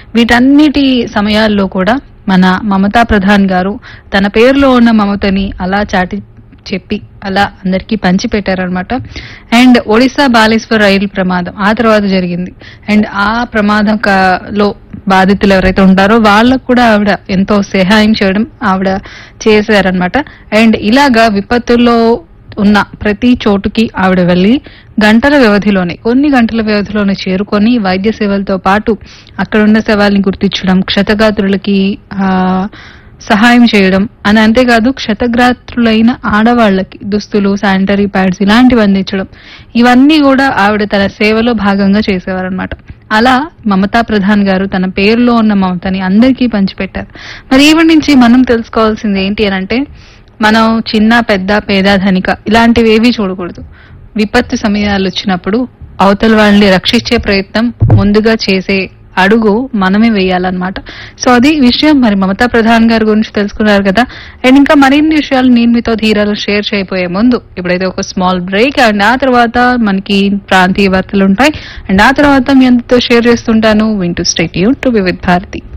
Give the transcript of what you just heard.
వీటన్నిటి సమయాల్లో కూడా మన మమతా ప్రధాన్ గారు తన పేరులో ఉన్న మమతని అలా చాటి చెప్పి అలా అందరికీ పంచి పెట్టారనమాట అండ్ ఒడిశా బాలేశ్వర్ రైలు ప్రమాదం ఆ తర్వాత జరిగింది అండ్ ఆ ప్రమాదం క- లో బాధితులు ఎవరైతే ఉంటారో వాళ్ళకు కూడా ఆవిడ ఎంతో సహాయం చేయడం ఆవిడ చేశారనమాట అండ్ ఇలాగా విపత్తుల్లో ఉన్న ప్రతి చోటుకి ఆవిడ వెళ్ళి గంటల వ్యవధిలోనే కొన్ని గంటల వ్యవధిలోనే చేరుకొని వైద్య సేవలతో పాటు అక్కడ ఉన్న శవాల్ని గుర్తించడం క్షతగాత్రులకి ఆ సహాయం చేయడం అని అంతేకాదు క్షతగాత్రులైన ఆడవాళ్ళకి దుస్తులు శానిటరీ ప్యాడ్స్ ఇలాంటివి అందించడం ఇవన్నీ కూడా ఆవిడ తన సేవలో భాగంగా చేసేవారనమాట అలా మమతా ప్రధాన్ గారు తన పేరులో ఉన్న మమతని అందరికీ పంచిపెట్టారు మరి ఈవిడ నుంచి మనం తెలుసుకోవాల్సింది ఏంటి అని అంటే మనం చిన్న పెద్ద పేద ధనిక ఇలాంటివి ఏవి చూడకూడదు విపత్తు సమయాలు వచ్చినప్పుడు అవతల వాళ్ళని రక్షించే ప్రయత్నం ముందుగా చేసే అడుగు మనమే వేయాలన్నమాట సో అది విషయం మరి మమతా ప్రధాన్ గారి గురించి తెలుసుకున్నారు కదా అండ్ ఇంకా మరిన్ని విషయాలు నేను మీతో ధీరాలు షేర్ చేయబోయే ముందు ఇప్పుడైతే ఒక స్మాల్ బ్రేక్ అండ్ ఆ తర్వాత మనకి ప్రాంతీయ వార్తలు ఉంటాయి అండ్ ఆ తర్వాత మీ అందరితో షేర్ చేస్తుంటాను వింటూ స్టేట్ టు విత్ భారతి